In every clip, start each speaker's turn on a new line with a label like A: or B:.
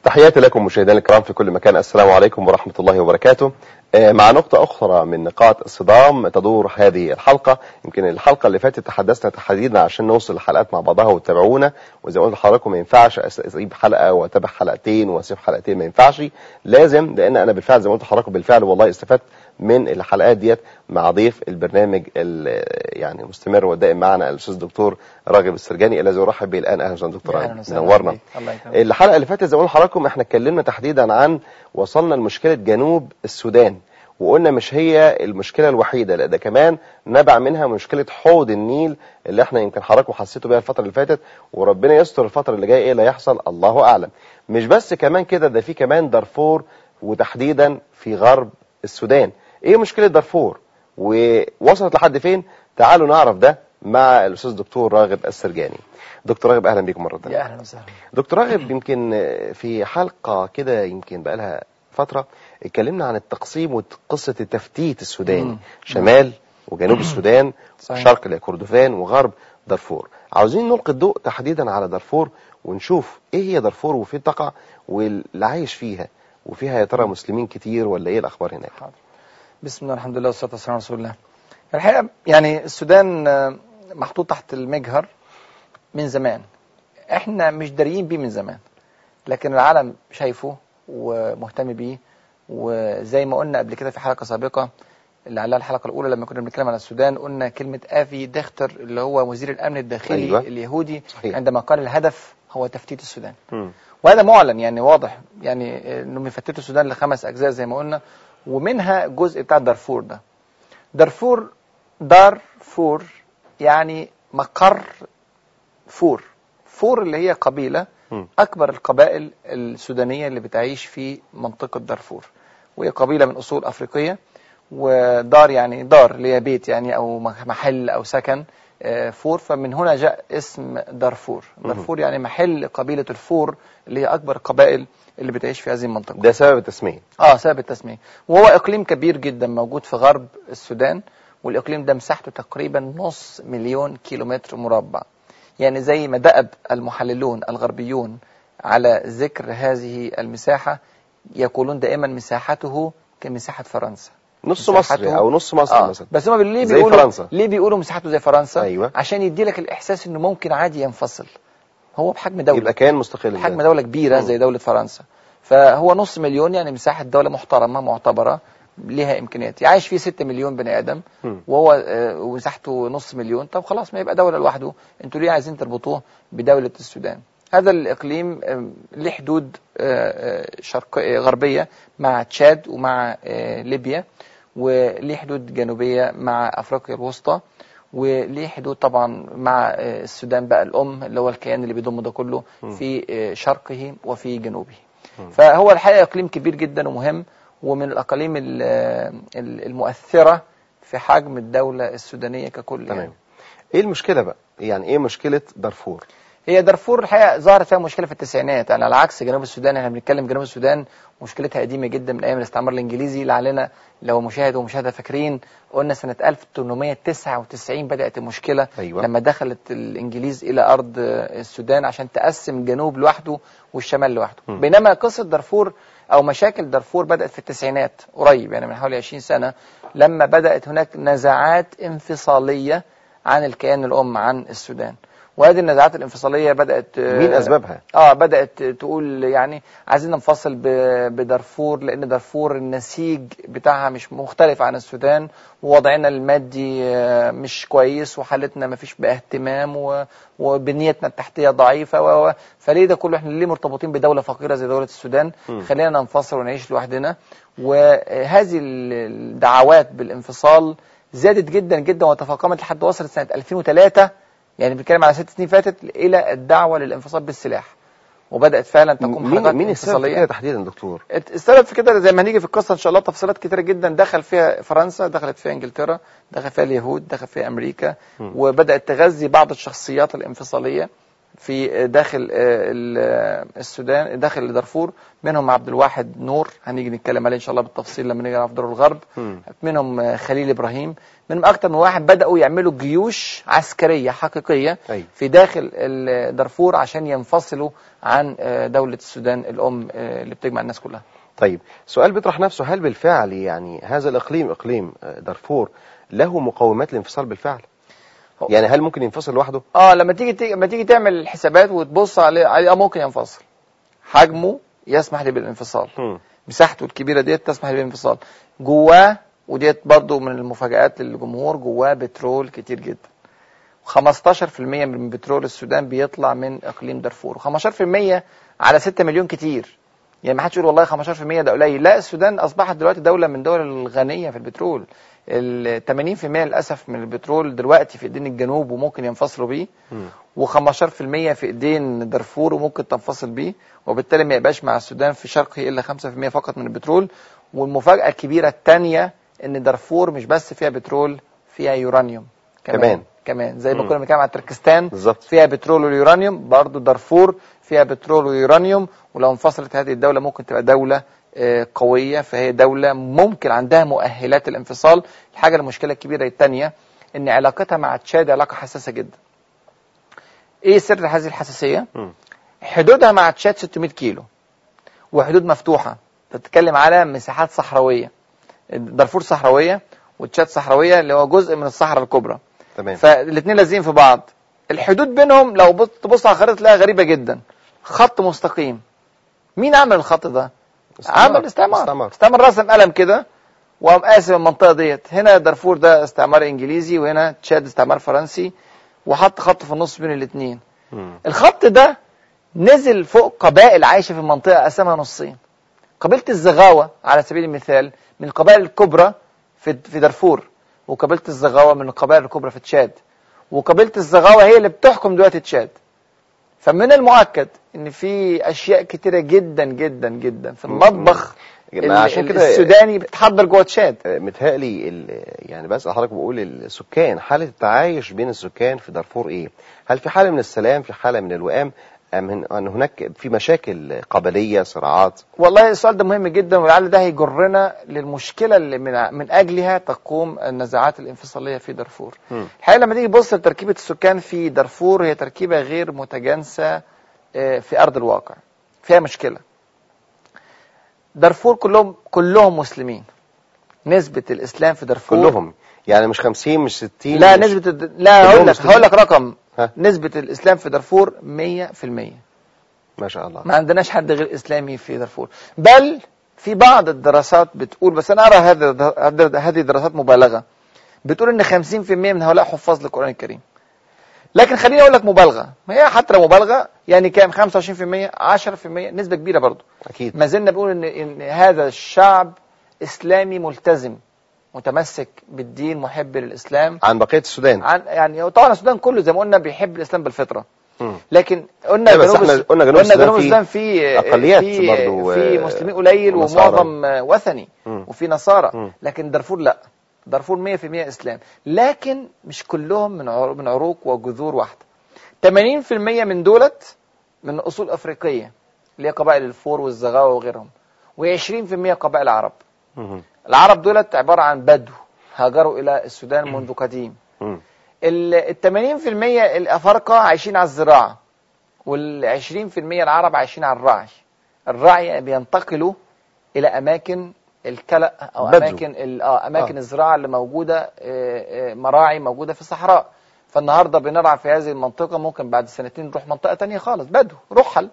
A: تحياتي لكم مشاهدينا الكرام في كل مكان السلام عليكم ورحمة الله وبركاته آه، مع نقطة أخرى من نقاط الصدام تدور هذه الحلقة يمكن الحلقة اللي فاتت تحدثنا تحديدا عشان نوصل الحلقات مع بعضها وتتابعونا وزي ما قلت لحضراتكم ما ينفعش اسيب حلقة واتابع حلقتين واسيب حلقتين ما ينفعش لازم لأن أنا بالفعل زي ما قلت لحضراتكم بالفعل والله استفدت من الحلقات ديت مع ضيف البرنامج يعني المستمر والدائم معنا الاستاذ الدكتور راغب السرجاني الذي ارحب به الان اهلا وسهلا دكتور راغب منورنا الحلقه اللي فاتت زي ما قلت لحضراتكم احنا اتكلمنا تحديدا عن وصلنا لمشكله جنوب السودان وقلنا مش هي المشكله الوحيده لا ده كمان نبع منها مشكله حوض النيل اللي احنا يمكن حضراتكم حسيتوا بيها الفتره اللي فاتت وربنا يستر الفتره اللي جايه ايه اللي هيحصل الله اعلم مش بس كمان كده ده في كمان دارفور وتحديدا في غرب السودان ايه مشكله دارفور ووصلت لحد فين تعالوا نعرف ده مع الاستاذ الدكتور راغب السرجاني دكتور راغب اهلا بكم مره ثانيه
B: يا اهلا وسهلا
A: دكتور راغب يمكن في حلقه كده يمكن بقى لها فتره اتكلمنا عن التقسيم وقصه التفتيت السوداني شمال وجنوب السودان صحيح. شرق الكردفان وغرب دارفور عاوزين نلقي الضوء تحديدا على دارفور ونشوف ايه هي دارفور وفين تقع واللي عايش فيها وفيها يا ترى مسلمين كتير ولا ايه الاخبار هناك حاضر.
B: بسم الله الحمد لله والصلاه والسلام على رسول الله الحقيقه يعني السودان محطوط تحت المجهر من زمان احنا مش داريين بيه من زمان لكن العالم شايفه ومهتم بيه وزي ما قلنا قبل كده في حلقه سابقه اللي عليها الحلقه الاولى لما كنا بنتكلم عن السودان قلنا كلمه افي دختر اللي هو وزير الامن الداخلي أيوة. اليهودي صحيح. عندما قال الهدف هو تفتيت السودان م. وهذا معلن يعني واضح يعني انهم يفتتوا السودان لخمس اجزاء زي ما قلنا ومنها جزء بتاع دارفور ده دارفور دارفور يعني مقر فور فور اللي هي قبيلة أكبر القبائل السودانية اللي بتعيش في منطقة دارفور وهي قبيلة من أصول أفريقية ودار يعني دار اللي هي بيت يعني أو محل أو سكن فور فمن هنا جاء اسم دارفور دارفور يعني محل قبيلة الفور اللي هي أكبر قبائل اللي بتعيش في هذه المنطقة
A: ده سبب التسمية
B: اه سبب التسمية وهو اقليم كبير جدا موجود في غرب السودان والاقليم ده مساحته تقريبا نص مليون كيلومتر مربع يعني زي ما دأب المحللون الغربيون على ذكر هذه المساحة يقولون دائما مساحته كمساحة فرنسا
A: نص مصر او نص مصر
B: آه.
A: مثلا
B: بس هم ليه
A: زي
B: بيقولوا
A: فرنسا.
B: ليه بيقولوا مساحته زي فرنسا
A: أيوة.
B: عشان يدي لك الاحساس انه ممكن عادي ينفصل هو بحجم دولة
A: يبقى كان مستقل
B: حجم دولة كبيرة زي دولة فرنسا فهو نص مليون يعني مساحة دولة محترمة معتبرة ليها امكانيات يعيش فيه 6 مليون بني ادم وهو ومساحته نص مليون طب خلاص ما يبقى دوله لوحده انتوا ليه عايزين تربطوه بدوله السودان هذا الاقليم له حدود شرق غربيه مع تشاد ومع ليبيا وليه حدود جنوبيه مع افريقيا الوسطى وليه حدود طبعا مع السودان بقى الام اللي هو الكيان اللي بيضم ده كله في شرقه وفي جنوبه فهو الحقيقه اقليم كبير جدا ومهم ومن الأقاليم المؤثرة في حجم الدولة السودانية ككل
A: تمام يعني. ايه المشكلة بقى يعني ايه مشكلة دارفور
B: هي دارفور الحقيقة ظهرت فيها مشكلة في التسعينات يعني على عكس جنوب السودان احنا بنتكلم جنوب السودان مشكلتها قديمة جدا من أيام الاستعمار الإنجليزي لعلنا لو مشاهد ومشاهدة فاكرين قلنا سنة 1899 بدأت المشكلة
A: أيوة.
B: لما دخلت الإنجليز إلى أرض السودان عشان تقسم الجنوب لوحده والشمال لوحده م. بينما قصة دارفور أو مشاكل دارفور بدأت في التسعينات قريب يعني من حوالي 20 سنة لما بدأت هناك نزاعات انفصالية عن الكيان الأم عن السودان وهذه النزاعات الانفصاليه بدات
A: مين اسبابها
B: اه بدات تقول يعني عايزين ننفصل بدارفور لان دارفور النسيج بتاعها مش مختلف عن السودان ووضعنا المادي مش كويس وحالتنا ما فيش بقى اهتمام وبنيتنا التحتيه ضعيفه و... فليه ده كله احنا ليه مرتبطين بدوله فقيره زي دوله السودان م. خلينا ننفصل ونعيش لوحدنا وهذه الدعوات بالانفصال زادت جدا جدا وتفاقمت لحد وصلت سنه 2003 يعني بنتكلم على ست سنين فاتت الى الدعوه للانفصال بالسلاح وبدات فعلا تقوم
A: مين حركات مين السبب في كده تحديدا دكتور
B: السبب في كده زي ما هنيجي في القصه ان شاء الله تفصيلات كتيره جدا دخل فيها فرنسا دخلت فيها انجلترا دخل فيها اليهود دخل فيها امريكا م. وبدات تغذي بعض الشخصيات الانفصاليه في داخل آه، ال- آه، السودان داخل دارفور منهم عبد الواحد نور هنيجي نتكلم عليه ان شاء الله بالتفصيل لما نيجي في دار الغرب
A: مم.
B: منهم آه، خليل ابراهيم منهم اكتر من واحد بداوا يعملوا جيوش عسكريه حقيقيه
A: أيوة.
B: في داخل ال- دارفور عشان ينفصلوا عن آه، دوله السودان الام آه، اللي بتجمع الناس كلها
A: طيب سؤال بيطرح نفسه هل بالفعل يعني هذا الإقليم إقليم آه، دارفور له مقومات الانفصال بالفعل
B: هو-
A: يعني هل ممكن ينفصل لوحده
B: اه لما تيجي تيجي- لما تيجي تعمل الحسابات وتبص عليه عليه اه ممكن ينفصل حجمه يسمح لي بالانفصال
A: مم.
B: مساحته الكبيره ديت تسمح لي بالانفصال جواه وديت برضو من المفاجآت للجمهور جواه بترول كتير جدا 15% من بترول السودان بيطلع من اقليم دارفور و15% على 6 مليون كتير يعني ما حدش يقول والله 15% ده قليل لا السودان اصبحت دلوقتي دوله من الدول الغنيه في البترول ال 80% للاسف من البترول دلوقتي في ايدين الجنوب وممكن ينفصلوا بيه
A: مم.
B: و15% في ايدين دارفور وممكن تنفصل بيه وبالتالي ما يبقاش مع السودان في شرقه الا 5% فقط من البترول والمفاجاه الكبيره الثانيه ان دارفور مش بس فيها بترول فيها يورانيوم
A: كمان.
B: كمان زي ما
A: مم.
B: كنا بنتكلم عن تركستان
A: بالظبط
B: فيها بترول ويورانيوم برضو دارفور فيها بترول ويورانيوم ولو انفصلت هذه الدولة ممكن تبقى دولة آه، قوية فهي دولة ممكن عندها مؤهلات الانفصال الحاجة المشكلة الكبيرة الثانية ان علاقتها مع تشاد علاقة حساسة جدا ايه سر هذه الحساسية
A: مم.
B: حدودها مع تشاد 600 كيلو وحدود مفتوحة بتتكلم على مساحات صحراوية دارفور صحراوية وتشاد صحراوية اللي هو جزء من الصحراء الكبرى
A: تمام
B: فالاثنين لازقين في بعض الحدود بينهم لو بص- تبص على الخريطه تلاقيها غريبه جدا خط مستقيم مين عمل الخط ده عمل استعمار
A: استعمار
B: استعمار رسم قلم كده وقام قاسم المنطقه ديت هنا دارفور ده استعمار انجليزي وهنا تشاد استعمار فرنسي وحط خط في النص بين الاثنين
A: مم.
B: الخط ده نزل فوق قبائل عايشه في المنطقه قسمها نصين قبيله الزغاوه على سبيل المثال من القبائل الكبرى في في دارفور وقبيله الزغاوه من القبائل الكبرى في تشاد وقبيله الزغاوه هي اللي بتحكم دلوقتي تشاد فمن المؤكد ان في اشياء كتيره جدا جدا جدا في المطبخ ال-
A: عشان
B: ال-
A: كده
B: السوداني بتحضر جوه تشاد
A: آه، متهيألي ال- يعني بس حضرتك بقول السكان حالة التعايش بين السكان في دارفور ايه؟ هل في حالة من السلام في حالة من الوئام أم هن- أن هناك في مشاكل قبلية صراعات؟
B: والله السؤال ده مهم جدا ولعل ده هيجرنا للمشكله اللي من من اجلها تقوم النزاعات الانفصاليه في دارفور.
A: مم.
B: الحقيقه لما تيجي تبص لتركيبه السكان في دارفور هي تركيبه غير متجانسه آه، في ارض الواقع. فيها مشكله. دارفور كلهم كلهم مسلمين. نسبه الاسلام في دارفور
A: كلهم يعني مش 50 مش 60
B: لا
A: مش
B: نسبه الد- لا
A: كلهم
B: هقول لك
A: مسلمين.
B: هقول لك رقم
A: ها.
B: نسبه الاسلام في دارفور 100%.
A: ما شاء الله
B: ما عندناش حد غير اسلامي في دارفور بل في بعض الدراسات بتقول بس انا ارى هذه هذه الدراسات مبالغه بتقول ان 50% من هؤلاء حفاظ للقران الكريم لكن خليني اقول لك مبالغه ما هي حتى لو مبالغه يعني كام 25% 10% نسبه كبيره برضو
A: أكيد
B: ما زلنا بنقول ان ان هذا الشعب اسلامي ملتزم متمسك بالدين محب للاسلام
A: عن بقية السودان
B: عن يعني طبعا السودان كله زي ما قلنا بيحب الاسلام بالفطره
A: مم.
B: لكن قلنا
A: لا، بس
B: جنوب
A: احنا
B: الس-
A: قلنا جنوب
B: قلنا
A: السودان
B: جنوب
A: فيه
B: السودان في
A: أقليات
B: في
A: برضو،
B: في
A: آه،
B: مسلمين قليل
A: ونصارى.
B: ومعظم آه، وثني
A: مم.
B: وفي نصارى
A: مم.
B: لكن دارفور لا دارفور 100% اسلام لكن مش كلهم من عر- من عروق وجذور واحده 80% من دولت من اصول افريقيه اللي هي قبائل الفور والزغاوه وغيرهم و20% قبائل عرب
A: مم.
B: العرب دولت عباره عن بدو هاجروا الى السودان منذ قديم
A: مم.
B: ال 80% الافارقه عايشين على الزراعه وال 20% العرب عايشين على الرعي الرعي بينتقلوا الى اماكن الكلأ او
A: بدو.
B: اماكن ال- اه اماكن
A: آه.
B: الزراعه اللي موجوده آه، آه، مراعي موجوده في الصحراء فالنهارده بنرعى في هذه المنطقه ممكن بعد سنتين نروح منطقه تانية خالص بدو رحل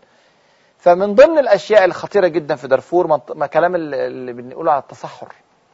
B: فمن ضمن الاشياء الخطيره جدا في دارفور منط- ما كلام ال- اللي بنقوله على التصحر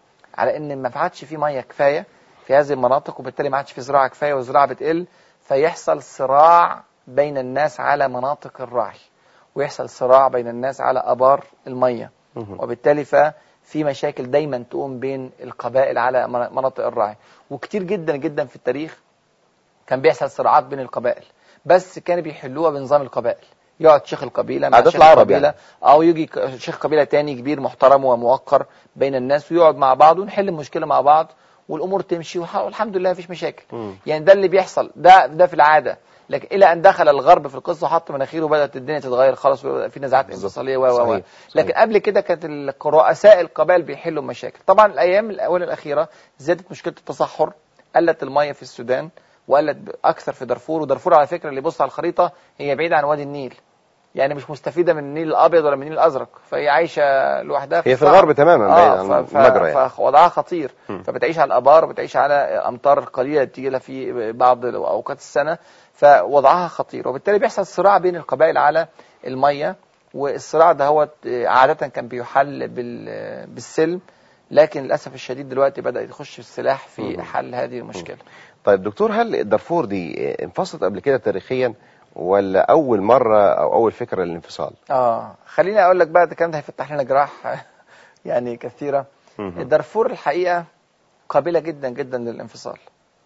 B: على ان ما عادش في ميه كفايه في هذه المناطق وبالتالي ما عادش في زراعه كفايه والزراعه بتقل فيحصل صراع بين الناس على مناطق الرعي ويحصل صراع بين الناس على ابار الميه
A: مم.
B: وبالتالي ففي مشاكل دايما تقوم بين القبائل على من- مناطق الرعي وكتير جدا جدا في التاريخ كان بيحصل صراعات بين القبائل بس كانوا بيحلوها بنظام القبائل يقعد شيخ القبيله مع
A: عادات
B: شيخ
A: العرب
B: القبيله
A: يعني.
B: او يجي ك- شيخ قبيله تاني كبير محترم وموقر بين الناس ويقعد مع بعض ونحل المشكله مع بعض والامور تمشي والح- والحمد لله مفيش مشاكل
A: مم.
B: يعني ده اللي بيحصل ده ده في العاده لكن الى ان دخل الغرب في القصه وحط مناخيره وبدات الدنيا تتغير خالص وبدأ في نزاعات
A: بالظبط.
B: انفصاليه و و و
A: صحيح.
B: لكن
A: صحيح.
B: قبل كده كانت ال- رؤساء القبائل بيحلوا مشاكل طبعا الايام الاونه الاخيره زادت مشكله التصحر قلت الميه في السودان وقلت اكثر في دارفور ودارفور على فكره اللي يبص على الخريطه هي بعيده عن وادي النيل يعني مش مستفيده من النيل الابيض ولا من النيل الازرق فهي عايشه لوحدها
A: هي في
B: الصحراء.
A: الغرب تماما بعيد
B: اه
A: عن
B: ف- ف-
A: المجرى يعني.
B: فوضعها خطير
A: مم.
B: فبتعيش على الابار وبتعيش على امطار قليله تيجي لها في بعض اوقات السنه فوضعها خطير وبالتالي بيحصل صراع بين القبائل على الميه والصراع ده هو عاده كان بيحل بال- بالسلم لكن للاسف الشديد دلوقتي بدا يخش السلاح في
A: مم.
B: حل هذه المشكله
A: طيب دكتور هل دارفور دي انفصلت قبل كده تاريخيا ولا اول مره او اول فكره للانفصال
B: اه خليني اقول لك بقى ده الكلام ده هيفتح لنا جراح يعني كثيره
A: مهم.
B: دارفور الحقيقه قابله جدا جدا للانفصال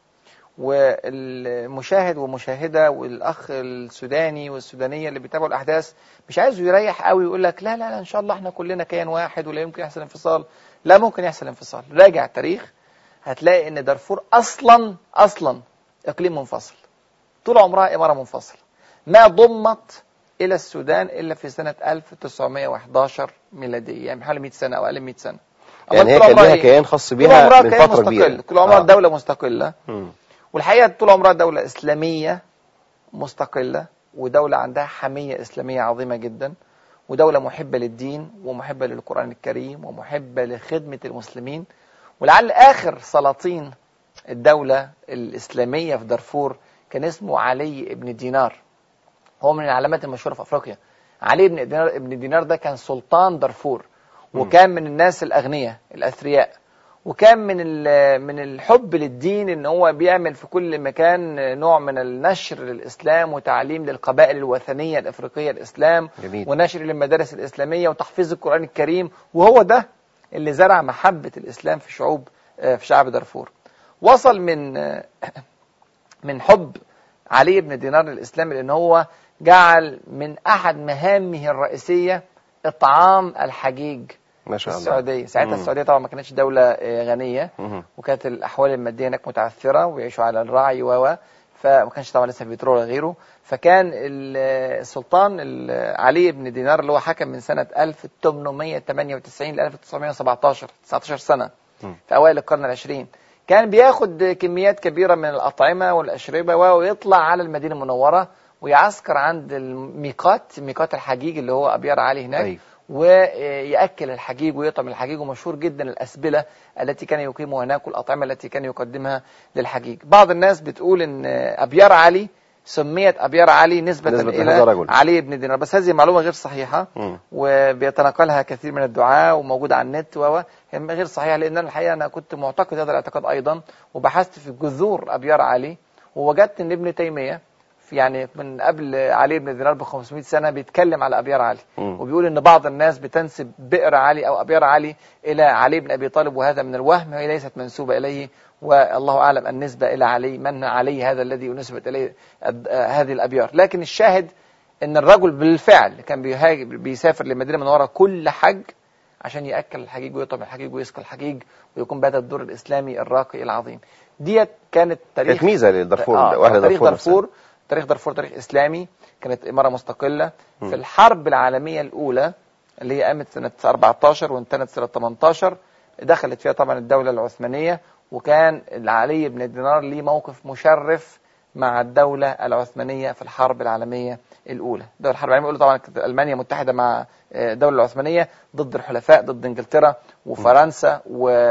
B: والمشاهد ومشاهده والاخ السوداني والسودانيه اللي بيتابعوا الاحداث مش عايزه يريح قوي ويقول لك لا لا لا ان شاء الله احنا كلنا كيان واحد ولا يمكن يحصل انفصال لا ممكن يحصل انفصال راجع التاريخ هتلاقي ان دارفور اصلا اصلا اقليم منفصل طول عمرها اماره منفصله ما ضمت الى السودان الا في سنه 1911 ميلاديه يعني حوالي 100 سنه او اقل من 100 سنه
A: يعني هي
B: طول
A: كان
B: عمرها
A: ليها
B: إيه؟
A: كيان خاص
B: طول
A: بيها
B: عمرها
A: من
B: كيان
A: فتره كبيره
B: مستقل طول عمرها
A: آه.
B: دوله مستقله
A: مم.
B: والحقيقه طول عمرها دوله اسلاميه مستقله ودوله عندها حميه اسلاميه عظيمه جدا ودوله محبه للدين ومحبه للقران الكريم ومحبه لخدمه المسلمين ولعل اخر سلاطين الدوله الاسلاميه في دارفور كان اسمه علي بن دينار هو من العلامات المشهوره في افريقيا علي بن دينار ابن دينار ده كان سلطان دارفور وكان من الناس الاغنياء الاثرياء وكان من ال- من الحب للدين ان هو بيعمل في كل مكان نوع من النشر للاسلام وتعليم للقبائل الوثنيه الافريقيه الاسلام
A: جميل
B: ونشر للمدارس الاسلاميه وتحفيظ القران الكريم وهو ده اللي زرع محبه الاسلام في شعوب آه، في شعب دارفور وصل من آه، من حب علي بن دينار للاسلام لان هو جعل من احد مهامه الرئيسيه اطعام الحجيج
A: ما
B: في
A: شاء الله
B: السعوديه ساعتها
A: مم.
B: السعوديه طبعا ما كانتش دوله آه، غنيه
A: مهم.
B: وكانت الاحوال الماديه هناك متعثره ويعيشوا على الرعي و و فما كانش طبعا لسه في بترول ولا غيره فكان ال- السلطان ال- علي بن دينار اللي هو حكم من سنه 1898 ل 1917 19 سنه
A: مم.
B: في اوائل القرن العشرين كان بياخد كميات كبيره من الاطعمه والاشربه و- ويطلع على المدينه المنوره ويعسكر عند الميقات ميقات الحجيج اللي هو ابيار علي هناك
A: أيوة.
B: ويأكل الحجيج ويطعم الحجيج ومشهور جدا الأسبلة التي كان يقيمها هناك والأطعمة التي كان يقدمها للحجيج بعض الناس بتقول أن أبيار علي سميت أبيار علي نسبة,
A: نسبة
B: إلى
A: لهذا الرجل.
B: علي بن دينار بس هذه معلومة غير صحيحة
A: مم.
B: وبيتناقلها كثير من الدعاة وموجودة على النت و هي غير صحيحة لأن أنا الحقيقة أنا كنت معتقد هذا الاعتقاد أيضا وبحثت في جذور أبيار علي ووجدت أن ابن تيمية في يعني من قبل علي بن دينار ب 500 سنة بيتكلم على أبيار علي
A: مم.
B: وبيقول ان بعض الناس بتنسب بئر علي او ابيار علي الى علي بن ابي طالب وهذا من الوهم وهي ليست منسوبه اليه والله اعلم النسبه الى علي من علي هذا الذي نسبت اليه الد- آه، هذه الابيار لكن الشاهد ان الرجل بالفعل كان بيهاجر بيسافر للمدينه المنوره كل حج عشان ياكل الحجيج ويطعم الحجيج ويسقي الحجيج ويقوم بهذا الدور الاسلامي الراقي العظيم ديت كانت تاريخ
A: كانت ميزه لدارفور
B: آه
A: واهل
B: تاريخ
A: دارفور
B: دارفور تاريخ دارفور تاريخ اسلامي كانت اماره مستقله
A: مم.
B: في الحرب العالميه الاولى اللي هي قامت سنه 14 وانتهت سنه 18 دخلت فيها طبعا الدوله العثمانيه وكان علي بن دينار ليه موقف مشرف مع الدوله العثمانيه في الحرب العالميه الاولى الدوله الحرب العالميه الاولى طبعا كانت المانيا متحده مع آه، الدوله العثمانيه ضد الحلفاء ضد انجلترا وفرنسا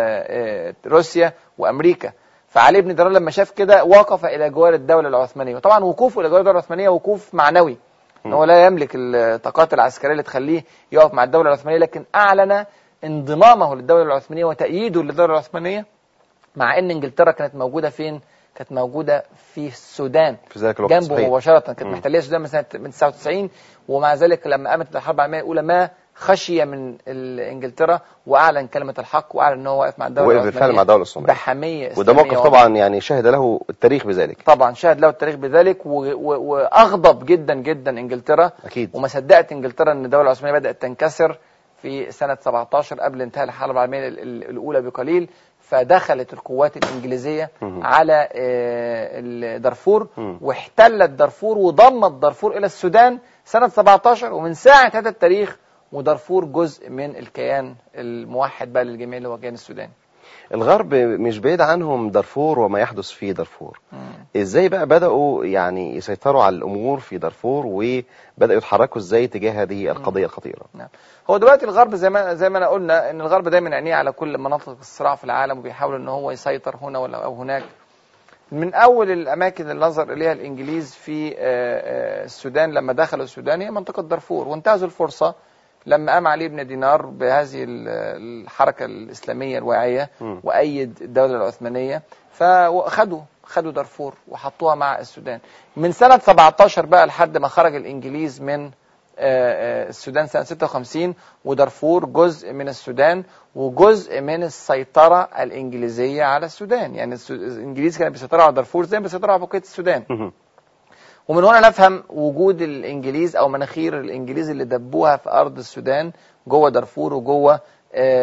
B: وروسيا وامريكا فعلي بن دينار لما شاف كده وقف الى جوار الدوله العثمانيه وطبعا وقوفه الى جوار الدوله العثمانيه وقوف معنوي ان هو لا يملك الطاقات العسكريه اللي تخليه يقف مع الدوله العثمانيه لكن اعلن انضمامه للدوله العثمانيه وتأييده للدوله العثمانيه مع ان انجلترا كانت موجوده فين؟ كانت موجوده في السودان
A: في ذلك الوقت
B: جنبه
A: صحيح.
B: مباشره كانت
A: مم.
B: محتليه السودان من سنه من 99 ومع ذلك لما قامت الحرب العالميه الاولى ما خشي من ال- انجلترا واعلن كلمه الحق واعلن ان هو واقف مع الدوله
A: وقف
B: العثمانيه
A: بالفعل مع الدوله الصوماليه
B: بحميه
A: وده
B: إسلامية
A: موقف
B: واضحة.
A: طبعا يعني شهد له التاريخ بذلك
B: طبعا شهد له التاريخ بذلك و... و... واغضب جدا جدا انجلترا
A: اكيد
B: وما صدقت انجلترا ان الدوله العثمانيه بدات تنكسر في سنه 17 قبل انتهاء الحرب العالميه ال- ال- الاولى بقليل فدخلت القوات الإنجليزية
A: مهم.
B: على آه، ال- دارفور
A: مم.
B: واحتلت دارفور وضمت دارفور إلى السودان سنة 17 ومن ساعة هذا التاريخ ودارفور جزء من الكيان الموحد بقى للجميع اللي هو الكيان السوداني
A: الغرب مش بعيد عنهم دارفور وما يحدث في دارفور ازاي بقى بدأوا يعني يسيطروا على الامور في دارفور وبدأوا يتحركوا ازاي تجاه هذه القضية الخطيرة
B: نعم. هو دلوقتي الغرب زي ما زي ما انا قلنا ان الغرب دايما عينيه على كل مناطق الصراع في العالم وبيحاول ان هو يسيطر هنا ولا او هناك من اول الاماكن اللي نظر اليها الانجليز في آه، آه، السودان لما دخلوا السودان هي منطقه دارفور وانتهزوا الفرصه لما قام علي بن دينار بهذه ال- الحركه الاسلاميه الواعيه
A: مم.
B: وايد الدوله العثمانيه فخدوا خدوا دارفور وحطوها مع السودان من سنه 17 بقى لحد ما خرج الانجليز من آه، آه، السودان سنة 56 ودارفور جزء من السودان وجزء من السيطرة الإنجليزية على السودان يعني السو- الإنجليز كانوا بيسيطروا على دارفور زي ما بيسيطروا على بقية السودان
A: مهم.
B: ومن هنا نفهم وجود الإنجليز أو مناخير الإنجليز اللي دبوها في أرض السودان جوه دارفور وجوه آه،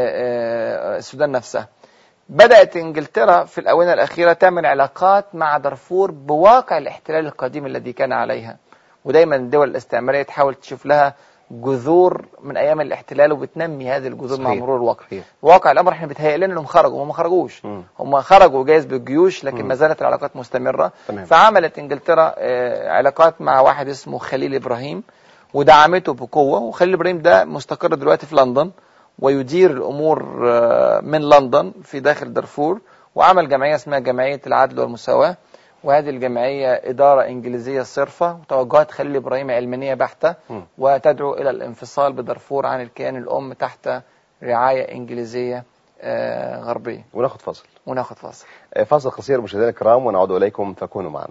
B: آه، السودان نفسها بدأت إنجلترا في الآونة الأخيرة تعمل علاقات مع دارفور بواقع الاحتلال القديم الذي كان عليها ودايما الدول الاستعمارية تحاول تشوف لها جذور من أيام الاحتلال وبتنمي هذه الجذور مع
A: صحيح.
B: مرور الوقت
A: صحيح.
B: واقع الأمر احنا بيتهيأ لنا إنهم خرجوا هم ما خرجوش
A: مم.
B: هم خرجوا جايز بالجيوش لكن
A: مم.
B: ما زالت العلاقات مستمرة
A: تمام.
B: فعملت انجلترا آه، علاقات مع واحد اسمه خليل ابراهيم ودعمته بقوه وخليل ابراهيم ده مستقر دلوقتي في لندن ويدير الامور آه، من لندن في داخل دارفور وعمل جمعيه اسمها جمعيه العدل والمساواه وهذه الجمعيه اداره انجليزيه صرفه وتوجهات خليل ابراهيم علمانيه بحته
A: مم.
B: وتدعو الى الانفصال بدارفور عن الكيان الام تحت رعايه انجليزيه آه، غربيه
A: وناخد فاصل
B: وناخد فاصل
A: آه، فاصل قصير مشاهدينا الكرام ونعود اليكم فكونوا معنا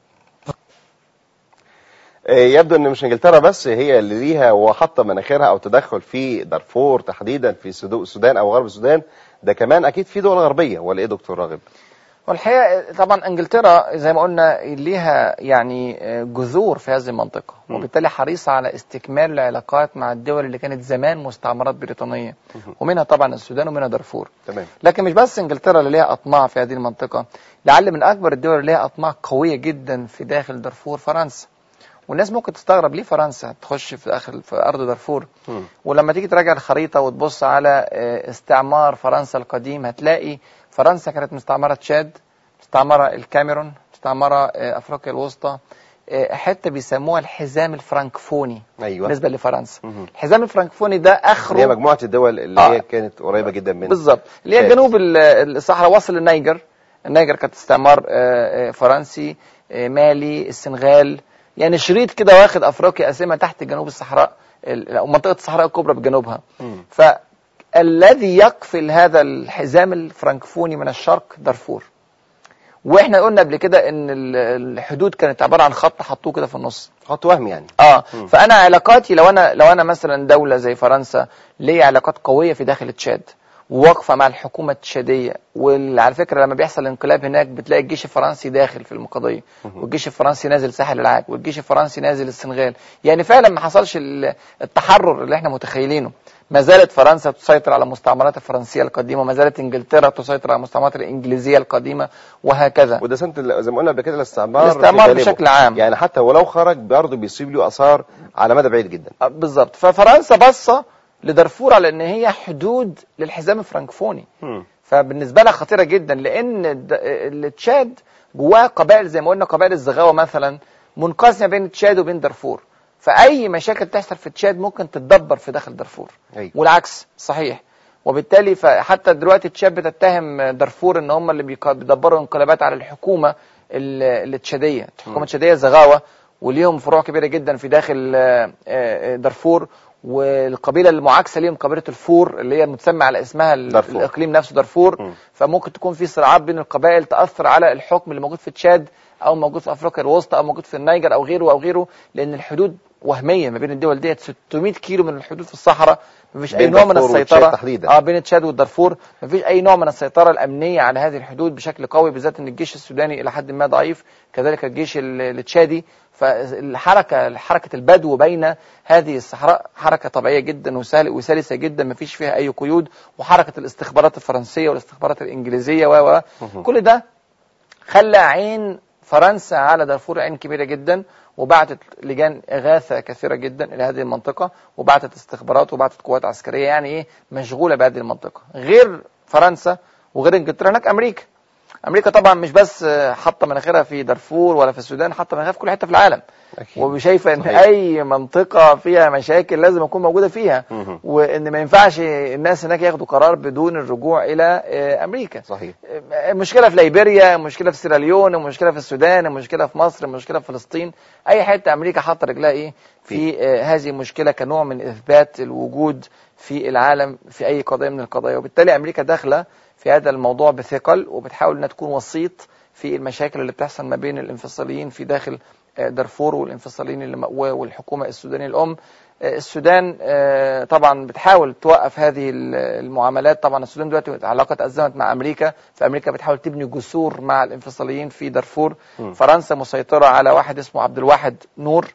A: آه، يبدو ان مش انجلترا بس هي اللي ليها وحاطه مناخيرها او تدخل في دارفور تحديدا في سدو- السودان او غرب السودان ده كمان اكيد في دول غربيه ولا ايه دكتور راغب
B: والحقيقه طبعا انجلترا زي ما قلنا ليها يعني جذور في هذه المنطقه
A: م.
B: وبالتالي حريصه على استكمال العلاقات مع الدول اللي كانت زمان مستعمرات بريطانيه ومنها طبعا السودان ومنها دارفور
A: تمام
B: لكن مش بس انجلترا اللي ليها اطماع في هذه المنطقه لعل من اكبر الدول اللي ليها اطماع قويه جدا في داخل دارفور فرنسا والناس ممكن تستغرب ليه فرنسا تخش في داخل في ارض دارفور
A: مم.
B: ولما تيجي تراجع الخريطة وتبص على آه، استعمار فرنسا القديم هتلاقي فرنسا كانت مستعمرة تشاد مستعمرة الكاميرون مستعمرة آه، أفريقيا الوسطى آه، حتة بيسموها الحزام الفرنكفوني
A: ايوه
B: بالنسبة لفرنسا
A: مهم.
B: الحزام الفرنكفوني ده
A: اللي هي
B: آخره
A: مجموعه الدول اللي
B: آه.
A: هي كانت قريبه جدا من
B: بالظبط اللي هي
A: فارس.
B: جنوب ال- الصحراء واصل النيجر النيجر كانت استعمار آه، آه، فرنسي آه، مالي السنغال يعني شريط كده واخد افريقيا قاسمها تحت جنوب الصحراء ال- أو منطقه الصحراء الكبرى بجنوبها
A: مم.
B: فالذي يقفل هذا الحزام الفرنكفوني من الشرق دارفور واحنا قلنا قبل كده ان ال- الحدود كانت عباره عن خط حطوه كده في النص
A: خط وهم يعني
B: اه
A: مم.
B: فانا علاقاتي لو انا لو انا مثلا دوله زي فرنسا ليا علاقات قويه في داخل تشاد وواقفه مع الحكومه التشاديه وعلى فكره لما بيحصل انقلاب هناك بتلاقي الجيش الفرنسي داخل في القضيه
A: مهم.
B: والجيش الفرنسي نازل ساحل العاج والجيش الفرنسي نازل السنغال يعني فعلا ما حصلش ال- التحرر اللي احنا متخيلينه ما زالت فرنسا تسيطر على المستعمرات الفرنسيه القديمه وما زالت انجلترا تسيطر على المستعمرات الانجليزيه القديمه وهكذا
A: وده سنه ال- زي ما قلنا قبل كده الاستعمار في
B: الاستعمار
A: غالبه.
B: بشكل عام
A: يعني حتى ولو خرج برضه بيسيب له اثار على مدى بعيد جدا
B: آه، بالظبط ففرنسا بصه لدارفور على ان هي حدود للحزام الفرنكفوني
A: مم.
B: فبالنسبه لها خطيره جدا لان الد- التشاد جواها قبائل زي ما قلنا قبائل الزغاوه مثلا منقسمه بين تشاد وبين دارفور فاي مشاكل تحصل في تشاد ممكن تتدبر في داخل دارفور
A: ايوه
B: والعكس صحيح وبالتالي فحتى دلوقتي تشاد بتتهم دارفور ان هم اللي بيق- بيدبروا انقلابات على الحكومه ال- التشاديه الحكومه
A: مم.
B: التشاديه زغاوه وليهم فروع كبيره جدا في داخل آه، آه، دارفور والقبيله المعاكسه ليهم قبيله الفور اللي هي متسمى على اسمها ال-
A: دارفور.
B: الاقليم نفسه دارفور
A: مم.
B: فممكن تكون في صراعات بين القبائل تاثر على الحكم اللي موجود في تشاد او موجود في افريقيا الوسطى او موجود في النيجر او غيره او غيره لان الحدود وهميه ما بين الدول ديت 600 كيلو من الحدود في الصحراء مفيش اي
A: بين
B: نوع من
A: دارفور وتشاد
B: السيطره
A: تحديدا.
B: اه بين تشاد والدارفور مفيش اي نوع من السيطره الامنيه على هذه الحدود بشكل قوي بالذات ان الجيش السوداني الى حد ما ضعيف كذلك الجيش ال- التشادي فالحركه حركه البدو بين هذه الصحراء حركه طبيعيه جدا وسهل وسلسه جدا مفيش فيها اي قيود وحركه الاستخبارات الفرنسيه والاستخبارات الانجليزيه و و كل ده خلى عين فرنسا على دارفور عين كبيرة جدا وبعتت لجان إغاثة كثيرة جدا إلى هذه المنطقة وبعتت استخبارات وبعتت قوات عسكرية يعني إيه مشغولة بهذه المنطقة غير فرنسا وغير إنجلترا هناك أمريكا أمريكا طبعا مش بس آه، حاطة مناخيرها في دارفور ولا في السودان حاطة مناخيرها في كل حتة في العالم
A: أكيد.
B: وشايفة إن
A: صحيح.
B: أي منطقة فيها مشاكل لازم أكون موجودة فيها
A: مهم.
B: وإن ما ينفعش الناس هناك ياخدوا قرار بدون الرجوع إلى آه، أمريكا
A: صحيح
B: مشكلة في ليبيريا مشكلة في سيراليون مشكلة في السودان مشكلة في مصر مشكلة في فلسطين أي حتة أمريكا حاطة رجلها إيه في آه هذه المشكلة كنوع من إثبات الوجود في العالم في أي قضية من القضايا وبالتالي أمريكا داخلة في هذا الموضوع بثقل وبتحاول أنها تكون وسيط في المشاكل اللي بتحصل ما بين الانفصاليين في داخل آه، دارفور والانفصاليين اللي م- والحكومة السودانية الأم آه، السودان آه، طبعا بتحاول توقف هذه ال- المعاملات طبعا السودان دلوقتي علاقة أزمت مع أمريكا فأمريكا بتحاول تبني جسور مع الانفصاليين في دارفور
A: م.
B: فرنسا مسيطرة على واحد اسمه عبد الواحد نور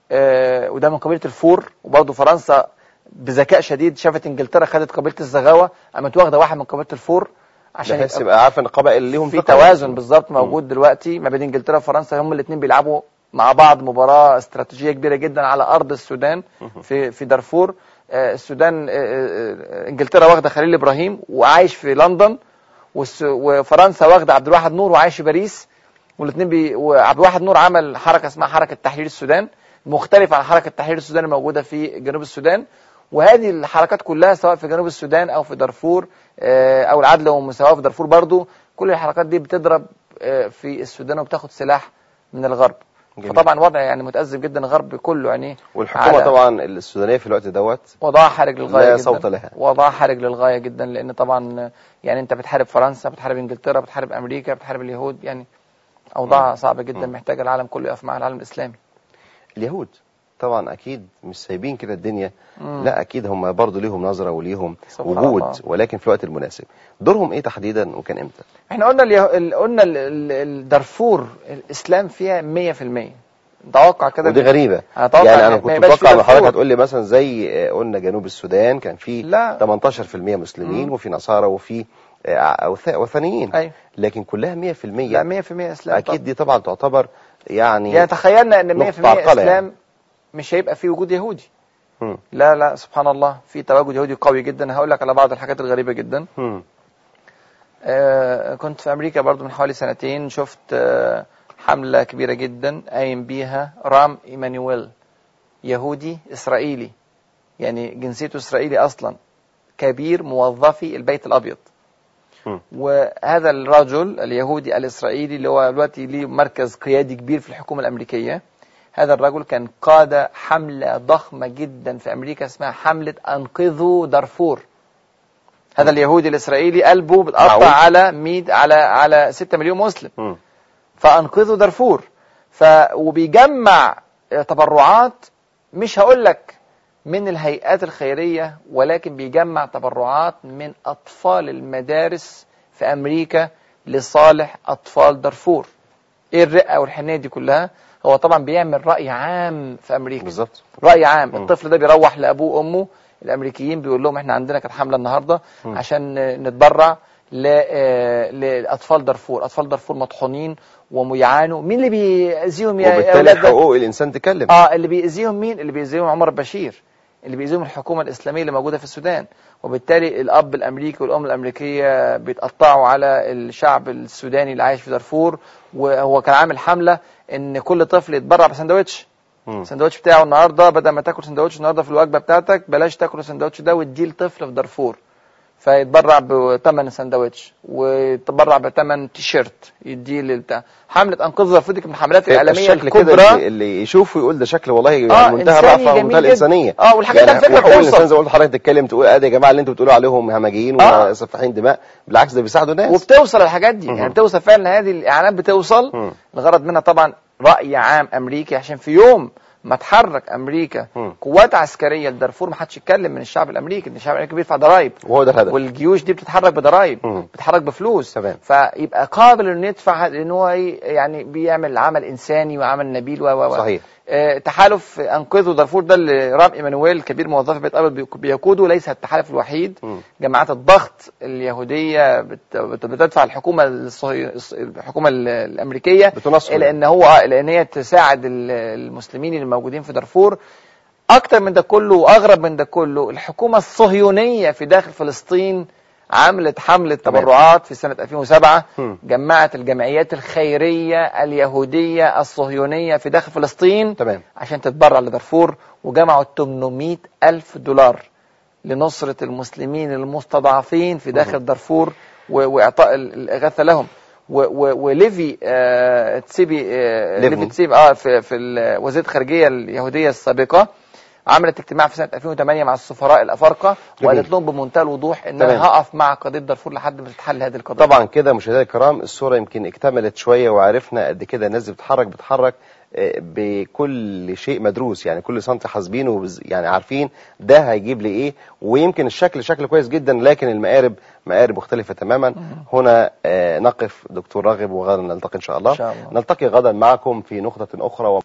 B: آه، وده من قبيلة الفور وبرضه فرنسا بذكاء شديد شافت انجلترا خدت قبيلة الزغاوة قامت واخدة واحد من قبيلة الفور عشان
A: بحيث
B: يبقى
A: يبقى عارف ان القبائل ليهم
B: في
A: ثقة.
B: توازن بالظبط موجود دلوقتي ما بين انجلترا وفرنسا هم الاثنين بيلعبوا مع بعض مباراة استراتيجية كبيرة جدا على أرض السودان في في دارفور آه، السودان آه، آه، انجلترا واخدة خليل إبراهيم وعايش في لندن والس- وفرنسا واخدة عبد الواحد نور وعايش في باريس والاثنين بي... وعبد الواحد نور عمل حركة اسمها حركة تحرير السودان مختلفة عن حركة تحرير السودان الموجودة في جنوب السودان وهذه الحركات كلها سواء في جنوب السودان او في دارفور آه، او العدل والمساواة في دارفور برضو كل الحركات دي بتضرب آه، في السودان وبتاخد سلاح من الغرب
A: جميل.
B: فطبعا وضع يعني متأزم جدا الغرب كله يعني
A: والحكومة
B: على-
A: طبعا السودانية في الوقت دوت
B: وضعها حرج للغاية
A: لا
B: جدا
A: صوت لها.
B: وضعها حرج للغاية جدا لأن طبعا يعني أنت بتحارب فرنسا بتحارب إنجلترا بتحارب أمريكا بتحارب اليهود يعني أوضاعها صعبة جدا
A: مم.
B: محتاجة العالم كله يقف مع العالم الإسلامي
A: اليهود طبعا اكيد مش سايبين كده الدنيا
B: مم.
A: لا اكيد هم برضه ليهم نظرة وليهم
B: سبحان
A: وجود
B: الله.
A: ولكن في الوقت المناسب دورهم ايه تحديدا وكان امتى
B: احنا قلنا اليه... ال- قلنا ال- ال- الدارفور الإسلام فيها 100% نتوقع كده
A: ودي غريبة
B: أتوقع
A: يعني
B: إن
A: انا
B: ما
A: كنت
B: يبقاش في
A: متوقع ان حضرتك
B: دارفور.
A: هتقول لي مثلا زي آه، قلنا جنوب السودان كان في
B: لا.
A: 18% مسلمين
B: مم.
A: وفي نصارى وفي آه، أوث- وثنيين
B: أيوة.
A: لكن كلها 100%
B: لا 100% إسلام
A: اكيد دي طبعا تعتبر يعني
B: يعني تخيلنا ان 100%
A: نقطة عرقلة
B: اسلام
A: يعني.
B: مش هيبقى فيه وجود يهودي
A: مم.
B: لا لا سبحان الله في تواجد يهودي قوي جدا هقول لك على بعض الحاجات الغريبه جدا
A: مم.
B: آه كنت في امريكا برضو من حوالي سنتين شفت آه حمله كبيره جدا قايم بيها رام ايمانويل يهودي اسرائيلي يعني جنسيته اسرائيلي اصلا كبير موظفي البيت الابيض
A: مم.
B: وهذا الرجل اليهودي الإسرائيلي اللي هو دلوقتي ليه مركز قيادي كبير في الحكومة الأمريكية هذا الرجل كان قاد حملة ضخمة جدا في أمريكا اسمها حملة أنقذوا دارفور هذا اليهودي الإسرائيلي قلبه بتقطع
A: معقول؟
B: على 100 على على 6 مليون مسلم
A: مم.
B: فأنقذوا دارفور ف وبيجمع تبرعات مش هقول لك من الهيئات الخيرية ولكن بيجمع تبرعات من أطفال المدارس في أمريكا لصالح أطفال دارفور إيه الرئة والحنية دي كلها هو طبعا بيعمل رأي عام في أمريكا
A: بالظبط
B: رأي عام
A: مم.
B: الطفل ده بيروح لأبوه وأمه الأمريكيين بيقول لهم إحنا عندنا كانت حملة النهاردة
A: مم.
B: عشان نتبرع ل- آه، لأطفال دارفور أطفال دارفور مطحونين ويعانوا مين اللي بيأذيهم يا يا
A: وبالتالي
B: أولاد ده؟
A: حقوق الانسان تكلم
B: اه اللي بيأذيهم مين اللي بيأذيهم عمر البشير اللي بيأذيهم الحكومة الإسلامية اللي موجودة في السودان وبالتالي الأب الأمريكي والأم الأمريكية بيتقطعوا على الشعب السوداني اللي عايش في دارفور وهو كان عامل حملة إن كل طفل يتبرع بسندوتش
A: مم.
B: السندوتش بتاعه النهارده بدل ما تاكل سندوتش النهارده في الوجبه بتاعتك بلاش تاكل السندوتش ده واديه لطفل في دارفور فيتبرع بثمن سندوتش ويتبرع بثمن تيشيرت يديه للبتاع حمله انقذ دارفور دي كانت من الحملات
A: يبقى
B: الاعلاميه
A: الشكل كده
B: الكبرى
A: اللي- اللي يشوفه يقول ده شكل والله يعني
B: آه،
A: منتهى
B: إنساني
A: الرأفة
B: جميل
A: ومنتهى
B: جدا.
A: الإنسانية
B: آه، والحاجات دي على فكرة
A: وحقوق
B: بتوصل.
A: الإنسان زي ما قلت حضرتك تتكلم تقول ادي يا جماعة اللي انتوا بتقولوا عليهم همجيين
B: آه.
A: وسفاحين دماء بالعكس ده بيساعدوا الناس
B: وبتوصل الحاجات دي
A: مهم.
B: يعني بتوصل فعلا هذه الاعلانات بتوصل
A: مم.
B: الغرض منها طبعا راي عام امريكي عشان في يوم ما تحرك امريكا
A: مم.
B: قوات عسكريه لدارفور ما حدش يتكلم من الشعب الامريكي ان الشعب الامريكي بيدفع ضرائب
A: وهو ده الهدف
B: والجيوش دي بتتحرك بضرائب
A: مم.
B: بتتحرك بفلوس
A: تمام.
B: فيبقى قابل انه يدفع لان هو ي- يعني بيعمل عمل انساني وعمل نبيل و و و.
A: صحيح
B: آه، تحالف انقذوا دارفور ده اللي رام ايمانويل كبير موظف بيت ابيض بيك- بيقوده ليس التحالف الوحيد
A: مم.
B: جماعات الضغط اليهوديه بت- بت- بتدفع الحكومه الصهي... الص- الحكومه ال- الامريكيه
A: بتنصر
B: الى ان هو آه، لان هي تساعد ال- المسلمين اللي موجودين في دارفور اكتر من ده كله واغرب من ده كله الحكومه الصهيونيه في داخل فلسطين عملت حمله
A: تمام.
B: تبرعات في سنه 2007
A: مم.
B: جمعت الجمعيات الخيريه اليهوديه الصهيونيه في داخل فلسطين
A: تمام
B: عشان تتبرع لدارفور وجمعوا 800 ألف دولار لنصرة المسلمين المستضعفين في داخل دارفور و- وإعطاء ال- الإغاثة لهم و- و- وليفي آه تسيبي آه
A: ليفي.
B: ليفي تسيبي اه في, في ال- وزيرة الخارجية اليهودية السابقة عملت اجتماع في سنة 2008 مع السفراء الأفارقة
A: جميل.
B: وقالت لهم بمنتهى الوضوح إن
A: تمام.
B: أنا هقف مع قضية دارفور لحد ما تتحل هذه القضية
A: طبعا كده مشاهدينا الكرام الصورة يمكن اكتملت شوية وعرفنا قد كده الناس بتتحرك بتتحرك آه، بكل شيء مدروس يعني كل سنتي حاسبينه وبز- يعني عارفين ده هيجيب لي ايه ويمكن الشكل شكل كويس جدا لكن المقارب مقارب مختلفة تماما هنا آه، نقف دكتور راغب وغدا نلتقي ان شاء الله
B: إن شاء الله.
A: نلتقي غدا معكم في نقطة اخرى